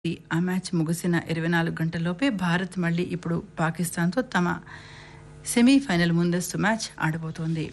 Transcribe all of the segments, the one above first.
ఆ మ్యాచ్ ముగిసిన ఇరవై నాలుగు గంటల్లోపే భారత్ మళ్లీ ఇప్పుడు పాకిస్తాన్తో తమ సెమీఫైనల్ ముందస్తు మ్యాచ్ ఆడబోతోంది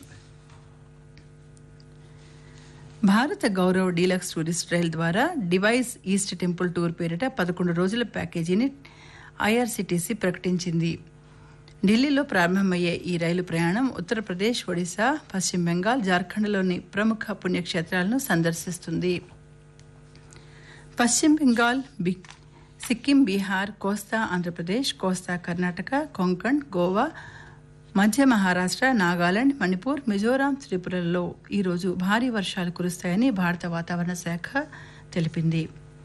భారత గౌరవ్ డీలక్స్ టూరిస్ట్ రైల్ ద్వారా డివైస్ ఈస్ట్ టెంపుల్ టూర్ పేరిట పదకొండు రోజుల ప్యాకేజీని ఐఆర్సీటీసీ ప్రకటించింది ఢిల్లీలో ప్రారంభమయ్యే ఈ రైలు ప్రయాణం ఉత్తరప్రదేశ్ ఒడిశా పశ్చిమ బెంగాల్ జార్ఖండ్లోని ప్రముఖ పుణ్యక్షేత్రాలను సందర్శిస్తుంది పశ్చిమ బెంగాల్ బి సిక్కిం బీహార్ కోస్తా ఆంధ్రప్రదేశ్ కోస్తా కర్ణాటక కొంకణ్ గోవా మధ్య మహారాష్ట్ర నాగాలాండ్ మణిపూర్ మిజోరాం త్రిపురలలో ఈరోజు భారీ వర్షాలు కురుస్తాయని భారత వాతావరణ శాఖ తెలిపింది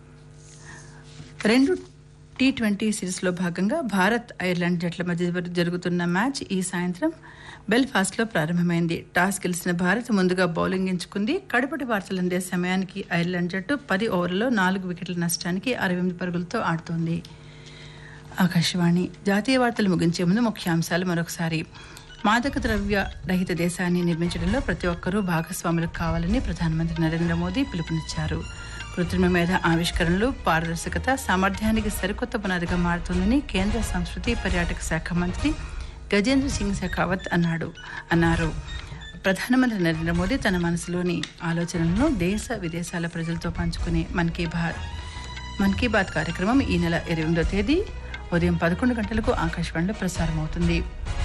రెండు టీ ట్వంటీ సిరీస్లో భాగంగా భారత్ ఐర్లాండ్ జట్ల మధ్య జరుగుతున్న మ్యాచ్ ఈ సాయంత్రం బెల్ఫాస్ట్లో ప్రారంభమైంది టాస్ గెలిచిన భారత్ ముందుగా బౌలింగ్ ఎంచుకుంది కడపటి వార్తలు అందే సమయానికి ఐర్లాండ్ జట్టు పది ఓవర్లలో నాలుగు వికెట్ల నష్టానికి అరవై ఎనిమిది పరుగులతో ఆడుతోంది ఆకాశవాణి జాతీయ వార్తలు ముగించే ముందు ముఖ్యాంశాలు మరొకసారి మాదక ద్రవ్య రహిత దేశాన్ని నిర్మించడంలో ప్రతి ఒక్కరూ భాగస్వాములు కావాలని ప్రధానమంత్రి నరేంద్ర మోదీ పిలుపునిచ్చారు కృత్రిమ మేధ ఆవిష్కరణలు పారదర్శకత సామర్థ్యానికి సరికొత్త పునాదిగా మారుతుందని కేంద్ర సంస్కృతి పర్యాటక శాఖ మంత్రి గజేంద్ర సింగ్ షెకావత్ అన్నాడు అన్నారు ప్రధానమంత్రి నరేంద్ర మోదీ తన మనసులోని ఆలోచనలను దేశ విదేశాల ప్రజలతో పంచుకునే మన్ కీ బాత్ మన్ కీ బాత్ కార్యక్రమం ఈ నెల ఇరవై ఎనిమిదో తేదీ ఉదయం పదకొండు గంటలకు ఆకాశవాణిలో ప్రసారం అవుతుంది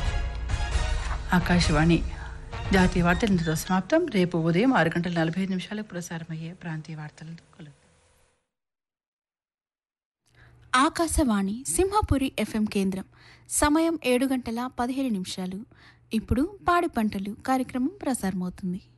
ఆకాశవాణి జాతీయ వార్తలు ఇంతతో సమాప్తం రేపు ఉదయం ఆరు గంటల నలభై ఐదు నిమిషాలకు ప్రసారమయ్యే ప్రాంతీయ వార్తలు కలుగుతాయి ఆకాశవాణి సింహపురి ఎఫ్ఎం కేంద్రం సమయం ఏడు గంటల పదిహేడు నిమిషాలు ఇప్పుడు పాడి పంటలు కార్యక్రమం ప్రసారమవుతుంది